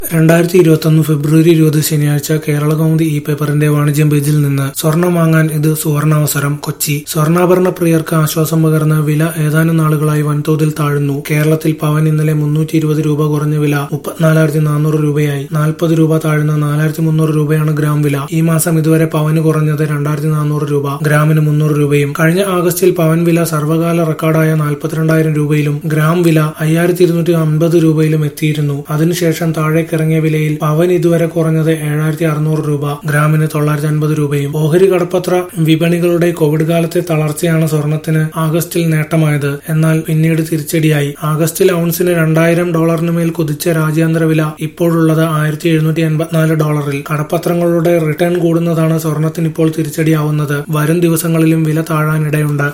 രണ്ടായിരത്തി ഇരുപത്തൊന്ന് ഫെബ്രുവരി ഇരുപത് ശനിയാഴ്ച കേരളകൗമുദി ഈ പേപ്പറിന്റെ വാണിജ്യം പേജിൽ നിന്ന് സ്വർണം വാങ്ങാൻ ഇത് സുവർണാവസരം കൊച്ചി സ്വർണ്ണാഭരണ പ്രിയർക്ക് ആശ്വാസം പകർന്ന വില ഏതാനും നാളുകളായി വൻതോതിൽ താഴുന്നു കേരളത്തിൽ പവൻ ഇന്നലെ മുന്നൂറ്റി ഇരുപത് രൂപ കുറഞ്ഞ വില മുപ്പത്തിനാലായിരത്തി നാനൂറ് രൂപയായി നാൽപ്പത് രൂപ താഴ്ന്ന നാലായിരത്തി മുന്നൂറ് രൂപയാണ് ഗ്രാം വില ഈ മാസം ഇതുവരെ പവന് കുറഞ്ഞത് രണ്ടായിരത്തി നാനൂറ് രൂപ ഗ്രാമിന് മുന്നൂറ് രൂപയും കഴിഞ്ഞ ആഗസ്റ്റിൽ പവൻ വില സർവകാല റെക്കോർഡായ നാൽപ്പത്തിരണ്ടായിരം രൂപയിലും ഗ്രാം വില അയ്യായിരത്തി ഇരുന്നൂറ്റി അൻപത് രൂപയിലും എത്തിയിരുന്നു അതിനുശേഷം താഴേക്കിറങ്ങിയ വിലയിൽ പവൻ ഇതുവരെ കുറഞ്ഞത് ഏഴായിരത്തി അറുന്നൂറ് രൂപ ഗ്രാമിന് തൊള്ളായിരത്തി അൻപത് രൂപയും ഓഹരി കടപ്പത്ര വിപണികളുടെ കോവിഡ് കാലത്തെ തളർച്ചയാണ് സ്വർണത്തിന് ആഗസ്റ്റിൽ നേട്ടമായത് എന്നാൽ പിന്നീട് തിരിച്ചടിയായി ആഗസ്റ്റിൽ ഔൺസിന് രണ്ടായിരം ഡോളറിന് മേൽ കുതിച്ച രാജ്യാന്തര വില ഇപ്പോഴുള്ളത് ആയിരത്തി എഴുന്നൂറ്റി എൺപത്തിനാല് ഡോളറിൽ കടപ്പത്രങ്ങളുടെ റിട്ടേൺ കൂടുന്നതാണ് സ്വർണത്തിന് ഇപ്പോൾ തിരിച്ചടിയാവുന്നത് വരും ദിവസങ്ങളിലും വില താഴാനിടയുണ്ട്